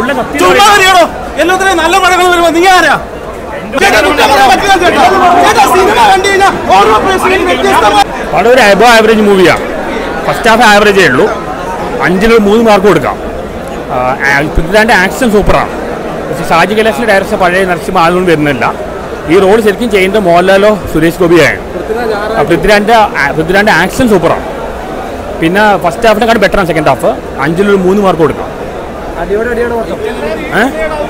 ചുമ്മാ വരികയാണോ എല്ലാത്തിനും നല്ല പടങ്ങൾ വരുമ്പോ നീ ആരാ ചേട്ടാ, കുറ്റം പറയാൻ പറ്റില്ല ചേട്ടാ. ചേട്ടാ, സിനിമ കണ്ടു കഴിഞ്ഞാൽ ഓരോ പേഴ്സണും വ്യത്യസ്തമായ പടം ഒരു അബോ ആവറേജ് മൂവിയാണ് ഫസ്റ്റ് ഹാഫ് ആവറേജേ ഉള്ളൂ അഞ്ചിൽ ഒരു മൂന്ന് മാർക്ക് കൊടുക്കാം ആ, ആ- പൃഥ്വിരാൻ്റെ ആക്ഷൻ സൂപ്പറാണ് പക്ഷേ ഷാജി കൈലാസിൻ്റെ ഡയറക്ഷൻ പഴയ നരസിംഹ ആളുകൊണ്ട് വരുന്നില്ല ഈ റോൾ ശരിക്കും ചെയ്യുന്നത് മോഹൻലാലോ സുരേഷ് ഗോപിയാണ് ആ, പൃഥ്വിരാൻ്റെ ആ- പൃഥ്വിരാൻ്റെ ആക്ഷൻ സൂപ്പറാണ് പിന്നെ ഫസ്റ്റ് ഹാഫിനെക്കാളും ബെറ്ററാണ് സെക്കൻഡ് ഹാഫ് അഞ്ചിലൊരു മൂന്ന് മാർക്ക് കൊടുക്കാം ഏ?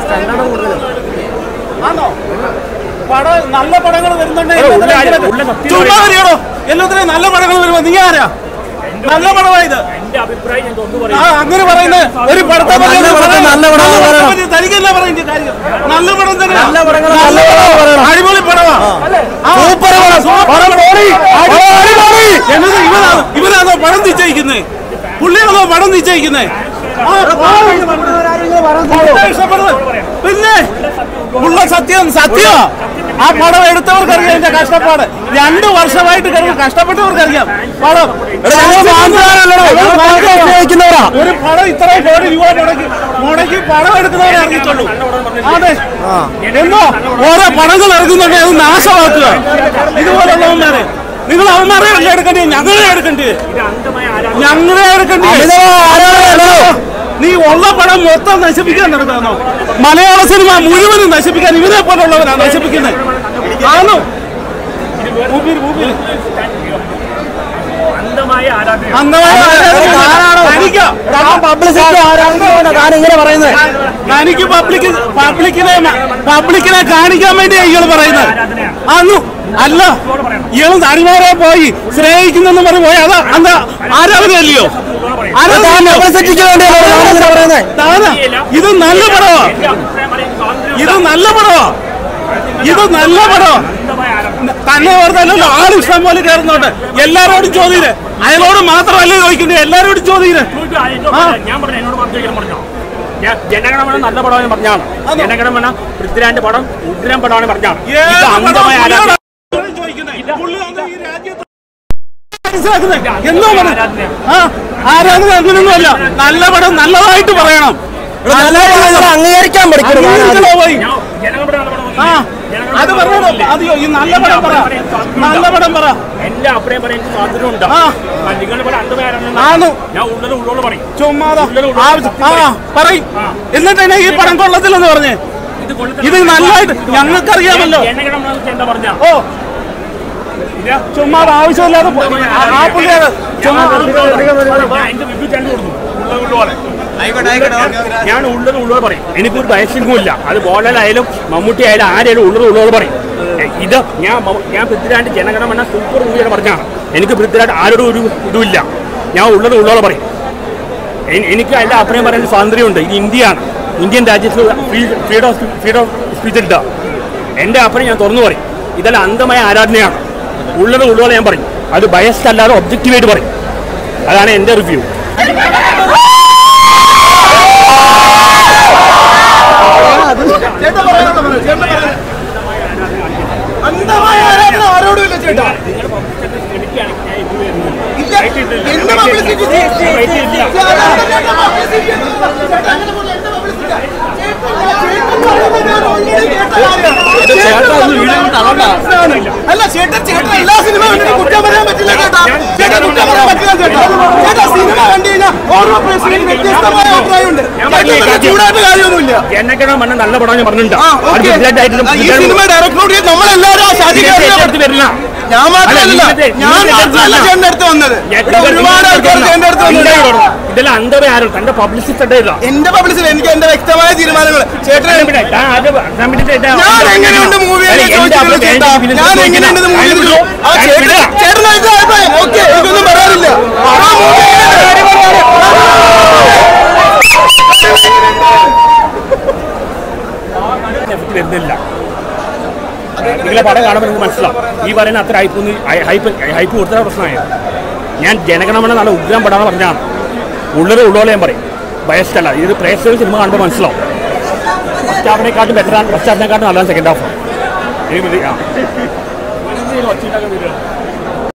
ആണോ പടം നല്ല പടങ്ങൾ വരുന്നുണ്ട് ഉള്ള- ഉള്ള എല്ലാത്തിനും ഉള്ള സത്യം ചുമ്മാ പറയാം. വരികയാണോ എല്ലാത്തിനും നല്ല പടങ്ങൾ വരുമ്പോ നീ ആരാ നല്ല പടമായത് എൻ്റെ അഭിപ്രായം ഞാൻ തുറന്നു ആ പറയും അങ്ങനെ പറയുന്നത് ഒരു പടത്തെ പറ്റി നല്ല ഒന്ന് പടത്തെ പറയണം. നല്ല പടങ്ങൾ നല്ല പടത്തെ പറയണം. പറ്റി തനിക്കല്ല പറയേണ്ട കാര്യം നല്ല പടം തന്നെ നല്ല പടങ്ങൾ നല്ല പടങ്ങൾ പറയണം. അടിപൊളി പടമാ ആ, സൂപ്പർ പടം. സൂപ്പർ പടം പൊളി. അടിപൊളി. അടിപൊളി. എന്നത് ഇവനാണോ ഇവനാണോ പടം നിശ്ചയിക്കുന്നേ പുള്ളിയാണോ പടം നിശ്ചയിക്കുന്നേ ആ, ആ, ഇഷ്ടപ്പെടുന്നത്. പിന്നെ ഉള്ള സത്യം സത്യം ആ പടം എടുത്തവർക്കറിയാം എന്റെ കഷ്ടപ്പാട് രണ്ടു വർഷമായിട്ട് കിടന്ന് കഷ്ടപ്പെട്ടവർക്കറിയാം പടം സ്നേഹിക്കുന്നവരാ ഒരു പടം ഇത്രയും കോടി രൂപ മുടക്കി മുടക്കി പടം എടുക്കുന്നവരെ അറിഞ്ഞിട്ടുള്ളൂ അതെ എന്തോ ഓരോ പടങ്ങൾ ഇറങ്ങുന്നുണ്ട് അത് നാശമാക്കുക ഇതുപോലുള്ളവന്മാരെ നിങ്ങൾ അവന്മാരെ അല്ല എടുക്കണ്ടേ ഞങ്ങളെ എടുക്കണ്ടേ ഞങ്ങളെ എടുക്കണ്ടേ നീ ഉള്ള പടം മൊത്തം നശിപ്പിക്കാൻ നടക്കാന്നോ മലയാള സിനിമ മുഴുവനും നശിപ്പിക്കാൻ ഇവരെ പോലുള്ളവരാണ് നശിപ്പിക്കുന്നത് ആണോ ഊപ്പിരി, ഊപ്പിരി. അന്ധമായ ആരാധന അന്ധമായ ആരാധന. തനിക്കോ? പബ്ലിസിറ്റി ആരാധന താൻ ഇങ്ങനെ പറയുന്നത് തനിക്ക് പബ്ലിക് പബ്ലിക്കിനെ പബ്ലിക്കിനെ കാണിക്കാൻ വേണ്ടിയാ ഇയാൾ പറയുന്നത് അന്നു അല്ല ഇയാൾ നടിമാരെ പോയി സ്നേഹിക്കുന്നെന്ന് പറഞ്ഞ് പോയി അതാ എന്താ ആരാധനയല്ലയോ ആരാധനയല്ലോ പബ്ലിസിറ്റിക്ക് വേണ്ടിയാണ് താൻ ഇങ്ങനെ പറയുന്നത് താനാ ഇത് നല്ല പടമാ ഇത് നല്ല പടമാ ഇത് നല്ല പടമാ തന്നെ ഓർത്തല്ലോ ആൾ ഇഷ്ടം പോലെ കയറുന്നോട്ട് എല്ലാരോടും ചോദ്യം അയാളോട് മാത്രമല്ല ചോദിക്കുന്നത് എല്ലാരോടും ചോദ്യം ആ. ഞാൻ പറഞ്ഞു എന്നോട് പറഞ്ഞു പറഞ്ഞോ ഞാൻ ജനഗണമന നല്ല പടമാണ് പറഞ്ഞാണ് അതോ? ജനഗണമന പൃഥ്വിരാന്റെ പടം ഉഗ്രം പടമാണ് പറഞ്ഞാണ് ഇത് ഏത് അന്ധമായ പടം ആരാധന പുള്ളിയാണ് ചോദിക്കുന്നത്. പുള്ളിയാണ് ഈ രാജ്യത്ത് മനസ്സിലാക്കുന്നത് എന്തോ പറഞ്ഞു ആ ആരാധന അങ്ങനെയൊന്നുമല്ല നല്ല പടം നല്ലതായിട്ട് പറയണം നല്ല പടങ്ങൾ അംഗീകരിക്കാൻ പഠിക്കണം അംഗീകരിക്കണോ പോയി ഞാൻ ജനഗണമന നല്ല പടം ആ അത് പറയണോ അതെയോ ഈ നല്ല പടം പറ നല്ല പടം പറ എന്റെ അഭിപ്രായം പറയാൻ എനിക്ക് സ്വാതന്ത്ര്യമുണ്ട് ആ. നിങ്ങളുടെ പോലെ അന്ധമായ ആരാധന ആണു ഞാൻ ഉള്ളത് ഉള്ളോട് പറയും ചുമ്മാതാ ആ പറയും എന്നിട്ട് എന്നെ ഈ പടം കൊള്ളത്തില്ലെന്ന് പറഞ്ഞേ ഇത് കൊള്ളത്തില്ല. ഇത് നല്ലതായിട്ട് ഞങ്ങൾക്കറിയാമല്ലോ ജനഗണമന വെച്ചാൽ എന്താ പറഞ്ഞ ഓ ചുമ്മാ ആവശ്യമില്ലാതെ പോ- ആ- ആ പുള്ളിയാണ് ചുമ്മാ ഞാൻ എന്റെ റിവ്യൂ ചാനൽ കൊടുത്തു ഉള്ളത് ഉള്ളോടെ ഞാൻ ഉള്ളത് ഉള്ളത് പറയും എനിക്കൊരു ബയസിംഗും ഇല്ല അത് ബോളായാലും മമ്മൂട്ടി ആയാലും ആരായാലും ഉള്ളത് ഉള്ളത് പറയും എ, ഇത് ഞാൻ മ- ഞാൻ പൃഥ്വിരാജ് ജനഗണമന സൂപ്പർ മൂവിയാണ് പറഞ്ഞാണ് എനിക്ക് പൃഥ്വിരാജ് ആരോടും ഒരു ഇതുമില്ല ഞാൻ ഉള്ളത് ഉള്ളത് പറയും എ- എനിക്ക് അതിൻ്റെ അഭിപ്രായം പറയാൻ സ്വാതന്ത്ര്യമുണ്ട് ഇത് ഇന്ത്യയാണ് ഇന്ത്യൻ രാജ്യത്ത് freedom of freedom of speech ഉണ്ട് എൻ്റെ അഭിപ്രായം ഞാൻ തുറന്നു പറയും ഇതെല്ലാം അന്ധമായ ആരാധനയാണ് ഉള്ളത് ഉള്ളത് ഞാൻ പറയും അത് ബയസ്ഡ് അല്ലാതെ ഒബ്ജക്റ്റീവായിട്ട് പറയും അതാണ് എൻ്റെ റിവ്യൂ ചേട്ടാ പറയാനുള്ളത് പറയൂ, ചേട്ടാ പറയാനുള്ളത്. അന്ധമായ ആരാധന ആരോടും ഇല്ല ചേട്ടാ ഇല്ല എന്ത് publicity? ചേട്ടാ, ചേട്ടാ, publicity എന്ന് പറഞ്ഞു. ചേട്ടാ, അങ്ങനെ പോലെ എന്ത് publicity? ചേട്ടാ, ചേട്ടൻ പറയുന്നത് ഞാൻ already കേട്ട കാര്യമാണ്. ചേട്ടൻ അല്ല ചേട്ടൻ ചേട്ടൻ എല്ലാ സിനിമ കണ്ടിട്ട് കുറ്റം പറയാൻ പറ്റില്ല ചേട്ടാ ചേട്ടാ കുറ്റം പറയാൻ പറ്റില്ല ചേട്ടാ ചേട്ടാ സിനിമ കണ്ടു കഴിഞ്ഞാൽ ഓരോ പേഴ്സണും വ്യത്യസ്തമായ അഭിപ്രായമുണ്ട് ചേട്ടൻ ചൂടായിട്ട് കാര്യമൊന്നുമില്ല എന്നൊക്കെ മണ്ണ നല്ല പടം ഞാൻ പറഞ്ഞിട്ടുണ്ട് ആ, അത് ഓക്കേ. പൃഥ്വിരാജായിട്ടും ആ, ഈ സിനിമ ഡയറക്ടറോട് നമ്മളെല്ലാവരും ആ ഷാജി ഇതിന്റെ കയറിയ അടുത്ത് വരില്ല ഞാൻ മാത്രമല്ല അല്ല, ഇതിന്റെ- ഞാൻ ഇതിന്റെ മാത്രമല്ല അടുത്ത് ചേട്ടൻ്റെ അടുത്ത് വന്നത് ഞാൻ- ഇവിടെ ഒരുപാട് ആൾക്കാർ ചേട്ടൻ്റെ അടുത്ത് വന്നത് ഇതെല്ലാം അന്ധമായ ആരും തന്റെ പബ്ലിസിറ്റി ഇല്ല എന്റെ പബ്ലിസിൽ എനിക്ക് എന്റെ വ്യക്തമായ തീരുമാനങ്ങൾ ചേട്ടൻ ഞാൻ എങ്ങനെയുണ്ട് മൂവി ചോദിച്ചിട്ടില്ല ചേട്ടാ ഞാൻ എങ്ങനെയുണ്ട് മൂവി ആ ചേട്ടൻ ചേട്ടൻ അഭിപ്രായം ഓക്കെ എനിക്കൊന്നും പറയാനില്ല ആ movie എങ്ങനെയുണ്ട്? വരുന്നില്ല നിങ്ങളെ പടം കാണുമ്പോൾ നിങ്ങൾക്ക് മനസ്സിലാവും ഈ പറയുന്ന അത്ര ഹൈപ്പ് ഹൈപ്പ് ഹൈപ്പ് കൊടുത്ത പ്രശ്നമായത് ഞാൻ ജനഗണമന നല്ല ഉഗ്രം പടമാണ് പറഞ്ഞാണ് ഉള്ളത് ഉള്ളോലെ ഞാൻ പറയും ബയസ്റ്റ് അല്ല ഇത് പ്രേക്ഷകർ സിനിമ കാണുമ്പോൾ മനസ്സിലാവും ഫസ്റ്റ് ഹാഫിനെക്കാട്ടും ബെറ്ററാണ് ഫസ്റ്റ് ഹാഫിനെക്കാട്ടും നല്ലതാണ് സെക്കൻഡ് ഹാഫ് എനിക്ക് ആ ഒച്ചയുണ്ടാക്കാൻ വരിക